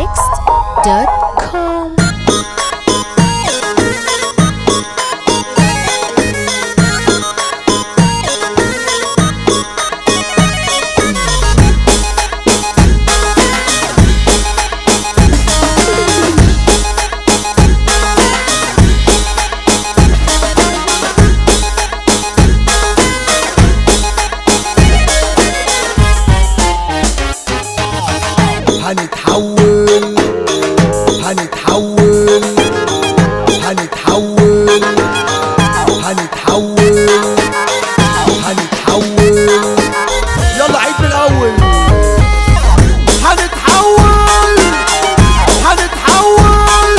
DJMixed.com هنتحول هنتحول هنتحول هنتحول هنتحول يلا عيد من الاول هنتحول هنتحول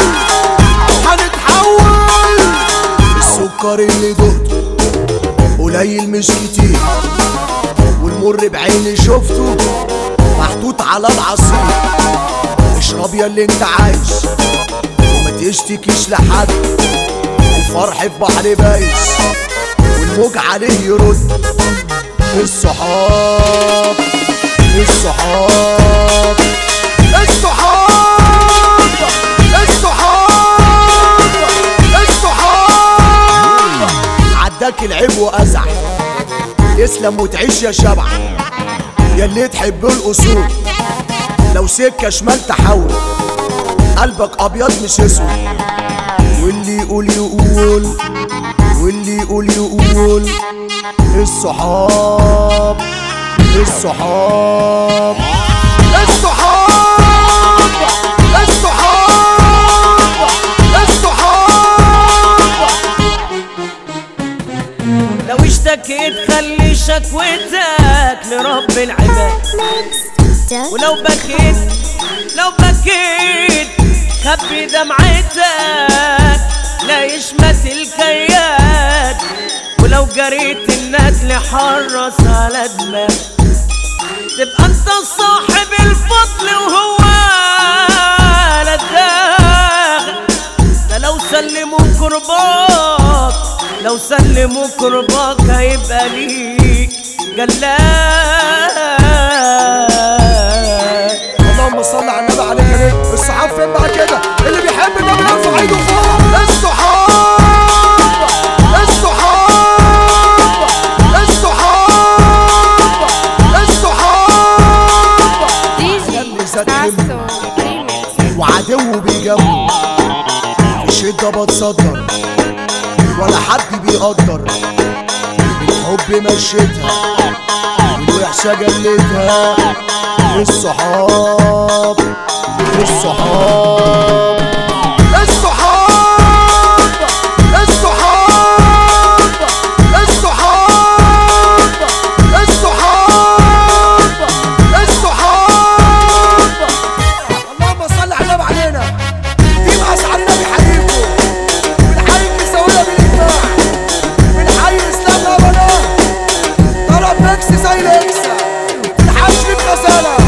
هنتحول السكر اللي دقته قليل مش كتير والمر بعيني شفته محطوط على العصير اشرب يا اللي انت عايز وما تشتكيش لحد الفرح في بحر بايس والموج عليه يرد الصحاب الصحاب الصحاب الصحاب الصحاب عداك العيب وازعل تسلم وتعيش يا شبع يا اللي تحب الاصول لو سكه شمال تحول قلبك ابيض مش اسود واللي يقول يقول واللي يقول يقول الصحاب الصحاب الصحاب الصحاب الصحاب لو اشتكيت خلي شكوتك لرب العباد ولو بكيت لو بكيت خبي دمعتك لا يشمت الكياد ولو جريت الندل حرص على دماغك تبقى انت صاحب الفضل وهو لا الداغ ده لو سلموا كرباك لو سلموا كرباك هيبقى ليك جلاد اللهم صل على النبي عليك يا نجم الصحاب فين بقى كده اللي بيحب النبي يرفع ايده فوق الصحاب الصحاب الصحاب الصحاب يلي زاد همه وعدو بيجمه في الشدة بتصدر ولا حد بيقدر الحب مشيتها والوحشة جلتها الصحاب الصحاب الصحاب الصحاب الصحاب الصحاب الصحاب اللهم صل على النبي علينا يبعث علينا بحبيبه بنحيي النسوية بالإجماع بنحيي الإسلام أبدا طلب ميكس زي الإكسا الحشر بغزالة